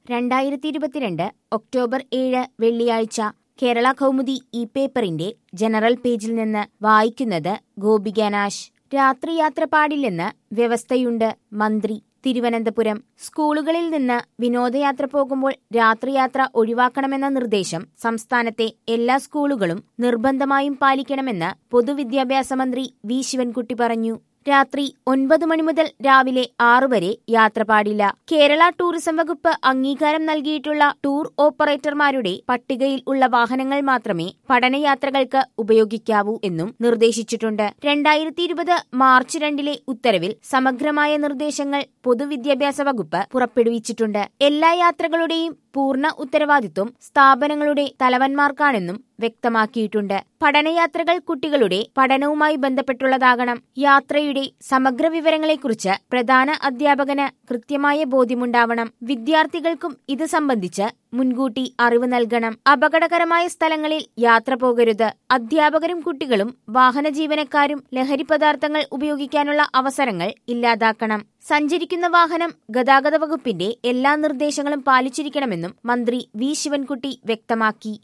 രണ്ടായിരത്തി ഇരുപത്തിരണ്ട് ഒക്ടോബർ ഏഴ് വെള്ളിയാഴ്ച കേരള കൗമുദി ഈ പേപ്പറിന്റെ ജനറൽ പേജിൽ നിന്ന് വായിക്കുന്നത് ഗോപികാനാശ് രാത്രിയാത്ര പാടില്ലെന്ന് വ്യവസ്ഥയുണ്ട് മന്ത്രി തിരുവനന്തപുരം സ്കൂളുകളിൽ നിന്ന് വിനോദയാത്ര പോകുമ്പോൾ രാത്രിയാത്ര ഒഴിവാക്കണമെന്ന നിർദ്ദേശം സംസ്ഥാനത്തെ എല്ലാ സ്കൂളുകളും നിർബന്ധമായും പാലിക്കണമെന്ന് പൊതുവിദ്യാഭ്യാസ മന്ത്രി വി ശിവൻകുട്ടി പറഞ്ഞു രാത്രി ഒൻപത് മണി മുതൽ രാവിലെ ആറു വരെ യാത്ര പാടില്ല കേരള ടൂറിസം വകുപ്പ് അംഗീകാരം നൽകിയിട്ടുള്ള ടൂർ ഓപ്പറേറ്റർമാരുടെ പട്ടികയിൽ ഉള്ള വാഹനങ്ങൾ മാത്രമേ പഠനയാത്രകൾക്ക് ഉപയോഗിക്കാവൂ എന്നും നിർദ്ദേശിച്ചിട്ടുണ്ട് രണ്ടായിരത്തി ഇരുപത് മാർച്ച് രണ്ടിലെ ഉത്തരവിൽ സമഗ്രമായ നിർദ്ദേശങ്ങൾ പൊതുവിദ്യാഭ്യാസ വകുപ്പ് പുറപ്പെടുവിച്ചിട്ടുണ്ട് എല്ലാ യാത്രകളുടെയും പൂർണ്ണ ഉത്തരവാദിത്വം സ്ഥാപനങ്ങളുടെ തലവന്മാർക്കാണെന്നും വ്യക്തമാക്കിയിട്ടുണ്ട് പഠനയാത്രകൾ കുട്ടികളുടെ പഠനവുമായി ബന്ധപ്പെട്ടുള്ളതാകണം യാത്രയുടെ സമഗ്ര വിവരങ്ങളെക്കുറിച്ച് പ്രധാന അധ്യാപകന് കൃത്യമായ ബോധ്യമുണ്ടാവണം വിദ്യാർത്ഥികൾക്കും ഇത് സംബന്ധിച്ച് മുൻകൂട്ടി അറിവ് നൽകണം അപകടകരമായ സ്ഥലങ്ങളിൽ യാത്ര പോകരുത് അധ്യാപകരും കുട്ടികളും വാഹന ജീവനക്കാരും ലഹരി പദാർത്ഥങ്ങൾ ഉപയോഗിക്കാനുള്ള അവസരങ്ങൾ ഇല്ലാതാക്കണം സഞ്ചരിക്കുന്ന വാഹനം ഗതാഗത വകുപ്പിന്റെ എല്ലാ നിർദ്ദേശങ്ങളും പാലിച്ചിരിക്കണമെന്നും മന്ത്രി വി ശിവൻകുട്ടി വ്യക്തമാക്കി